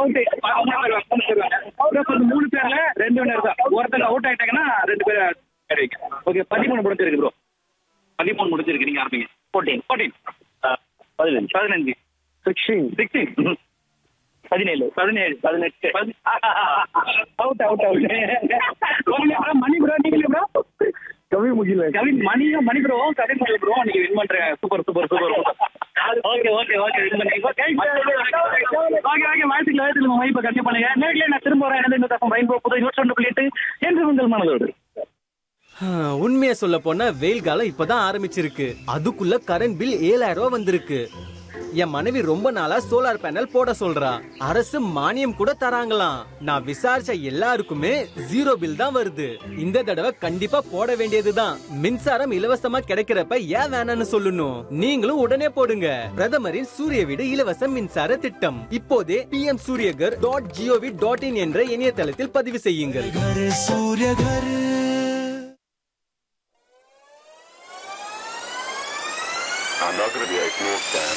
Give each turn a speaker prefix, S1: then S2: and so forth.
S1: Out மூணு பேர் மூணு பேர் மூணு பேர்ல ரெண்டு வினர் தான் ஒருத்தர் அவுட் ஆயிட்டாங்கன்னா ரெண்டு பேர் கிடைக்கும் ஓகே பதிமூணு முடிஞ்சிருக்கு ப்ரோ பதிமூணு முடிஞ்சிருக்கு நீங்க ஆரம்பிங்க ஃபோர்டீன் ஃபோர்டீன் பதினஞ்சு பதினஞ்சு சிக்ஸ்டீன் சிக்ஸ்டீன் பதினேழு பதினேழு பதினெட்டு out out out Mani bro நீங்களே ப்ரோ
S2: கவி முகில
S1: கவின் மணியும் மணி ப்ரோ கவின் மணி ப்ரோ நீங்க வின் பண்றீங்க super super super okay okay okay win பண்ணீங்க ஓகே ஓகே வாழ்த்துக்கள் வாழ்த்துக்கள் உங்க மதிப்பை கண்டிப்பா பண்ணுங்க நேரிலே நான் திரும்ப வரேன் எனது இந்த தப்பம் ரெயின்போ புது இருபத்தி ரெண்டு புள்ளி எட்டு என்று உங்கள் மனதோடு
S3: உண்மையை சொல்ல போனா வெயில் காலம் இப்பதான் ஆரம்பிச்சிருக்கு அதுக்குள்ள கரண்ட் பில் ஏழாயிரம் ரூபாய் வந்திருக்கு என் மனைவி ரொம்ப நாளா சோலார் பேனல் போட சொல்றா அரசு மானியம் கூட தராங்களாம் நான் விசாரிச்ச எல்லாருக்குமே ஜீரோ பில் தான் வருது இந்த தடவை கண்டிப்பா போட வேண்டியதுதான் மின்சாரம் இலவசமா கிடைக்கிறப்ப ஏன் வேணாம்னு சொல்லணும் நீங்களும் உடனே போடுங்க பிரதமரின் சூரிய வீடு இலவச மின்சார திட்டம் இப்போதே P M Suryaghar dot GOV dot in என்ற இணையதளத்தில் பதிவு செய்யுங்கள்
S4: I'm not going to be ignored, Dan.